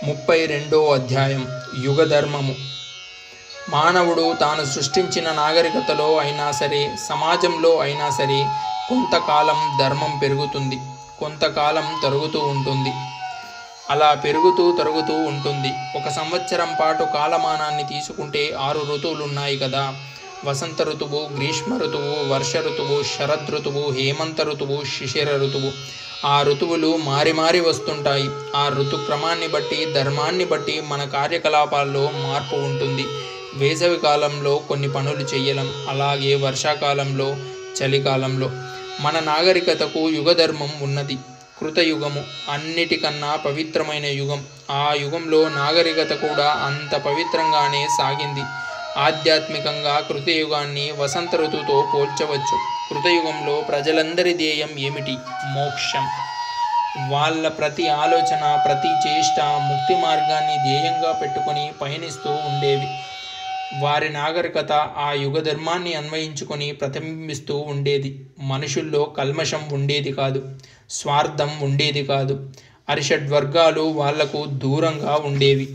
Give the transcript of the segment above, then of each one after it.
ముప్పై రెండో అధ్యాయం యుగధర్మము మానవుడు తాను సృష్టించిన నాగరికతలో అయినా సరే సమాజంలో అయినా సరే కొంతకాలం ధర్మం పెరుగుతుంది కొంతకాలం తరుగుతూ ఉంటుంది అలా పెరుగుతూ తరుగుతూ ఉంటుంది ఒక సంవత్సరం పాటు కాలమానాన్ని తీసుకుంటే ఆరు ఋతువులు ఉన్నాయి కదా వసంత ఋతువు గ్రీష్మ ఋతువు వర్ష ఋతువు శరద్ ఋతువు హేమంత ఋతువు శిశిర ఋతువు ఆ ఋతువులు మారి మారి వస్తుంటాయి ఆ ఋతుక్రమాన్ని బట్టి ధర్మాన్ని బట్టి మన కార్యకలాపాల్లో మార్పు ఉంటుంది వేసవి కాలంలో కొన్ని పనులు చేయలం అలాగే వర్షాకాలంలో చలికాలంలో మన నాగరికతకు యుగధర్మం ఉన్నది కృతయుగము అన్నిటికన్నా పవిత్రమైన యుగం ఆ యుగంలో నాగరికత కూడా అంత పవిత్రంగానే సాగింది ఆధ్యాత్మికంగా కృతయుగాన్ని వసంత ఋతువుతో పోల్చవచ్చు కృతయుగంలో ప్రజలందరి ధ్యేయం ఏమిటి మోక్షం వాళ్ళ ప్రతి ఆలోచన ప్రతి చేష్ట ముక్తి మార్గాన్ని ధ్యేయంగా పెట్టుకొని పయనిస్తూ ఉండేవి వారి నాగరికత ఆ యుగ ధర్మాన్ని అన్వయించుకొని ప్రతిబింబిస్తూ ఉండేది మనుషుల్లో కల్మషం ఉండేది కాదు స్వార్థం ఉండేది కాదు అరిషడ్ వర్గాలు వాళ్లకు దూరంగా ఉండేవి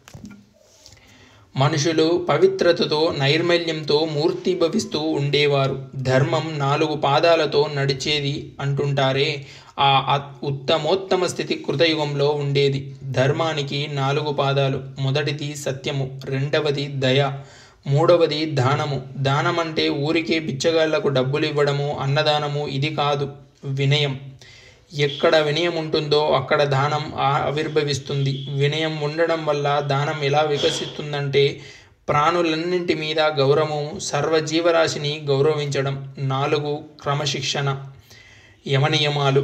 మనుషులు పవిత్రతతో నైర్మల్యంతో మూర్తిభవిస్తూ ఉండేవారు ధర్మం నాలుగు పాదాలతో నడిచేది అంటుంటారే ఆ అత్- ఉత్తమోత్తమ స్థితి కృతయుగంలో ఉండేది ధర్మానికి నాలుగు పాదాలు మొదటిది సత్యము రెండవది దయ మూడవది దానము దానం అంటే ఊరికే బిచ్చగాళ్లకు డబ్బులు ఇవ్వడము అన్నదానము ఇది కాదు వినయం ఎక్కడ వినయం ఉంటుందో అక్కడ దానం ఆ- ఆవిర్భవిస్తుంది వినయం ఉండడం వల్ల దానం ఎలా వికసిస్తుందంటే ప్రాణులన్నింటి మీద గౌరవము సర్వజీవరాశిని గౌరవించడం నాలుగు క్రమశిక్షణ యమనియమాలు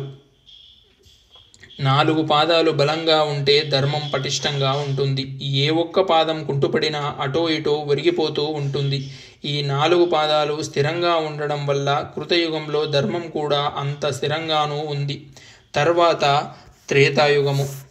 నాలుగు పాదాలు బలంగా ఉంటే ధర్మం పటిష్టంగా ఉంటుంది ఏ ఒక్క పాదం కుంటుపడినా అటో ఇటో ఒరిగిపోతూ ఉంటుంది ఈ నాలుగు పాదాలు స్థిరంగా ఉండడం వల్ల కృతయుగంలో ధర్మం కూడా అంత స్థిరంగానూ ఉంది తర్వాత త్రేతాయుగము